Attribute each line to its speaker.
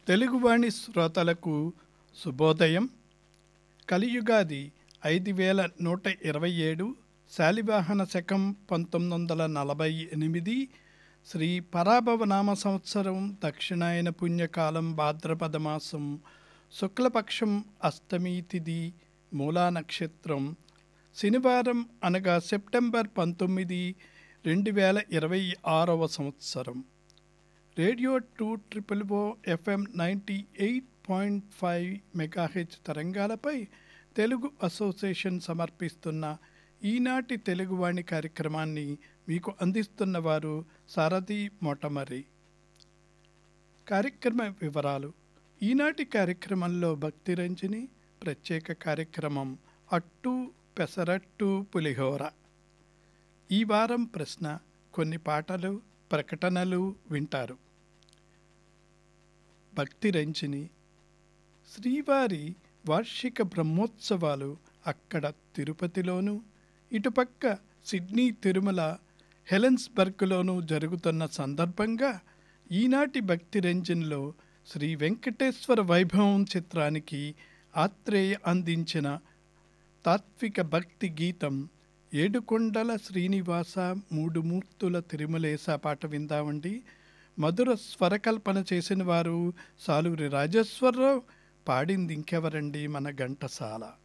Speaker 1: తెలుగువాణి శ్రోతలకు శుభోదయం కలియుగాది ఐదు వేల నూట ఇరవై ఏడు శాలివాహన శకం పంతొమ్మిది వందల నలభై ఎనిమిది శ్రీ పరాభవనామ సంవత్సరం దక్షిణాయన పుణ్యకాలం భాద్రపద మాసం శుక్లపక్షం అష్టమి తిథి మూలా నక్షత్రం శనివారం అనగా సెప్టెంబర్ పంతొమ్మిది రెండు వేల ఇరవై ఆరవ సంవత్సరం radio two triple O FM ninety eight point five megahertz తరంగాలపై తెలుగు అసోసియేషన్ సమర్పిస్తున్న ఈనాటి తెలుగువాణి కార్యక్రమాన్ని మీకు అందిస్తున్న వారు సారథి మొటమరి కార్యక్రమ వివరాలు ఈనాటి కార్యక్రమంలో భక్తి రంజని ప్రత్యేక కార్యక్రమం అట్టు పెసరట్టు పులిహోర ఈ వారం ప్రశ్న కొన్ని పాటలు ప్రకటనలు వింటారు భక్తి రంజని శ్రీవారి వార్షిక బ్రహ్మోత్సవాలు అక్కడ తిరుపతిలోను ఇటుపక్క సిడ్నీ తిరుమల హెలెన్స్బర్గ్లోనూ జరుగుతున్న సందర్భంగా ఈనాటి భక్తి రంజన్లో శ్రీ వెంకటేశ్వర వైభవం చిత్రానికి ఆత్రేయ అందించిన తాత్విక భక్తి గీతం ఏడుకొండల శ్రీనివాస మూడు మూర్తుల తిరుమలేస పాట విందామండి మధుర స్వరకల్పన చేసిన వారు సాలూరి రాజేశ్వరరావు పాడింది ఇంకెవరండి మన ఘంటసాల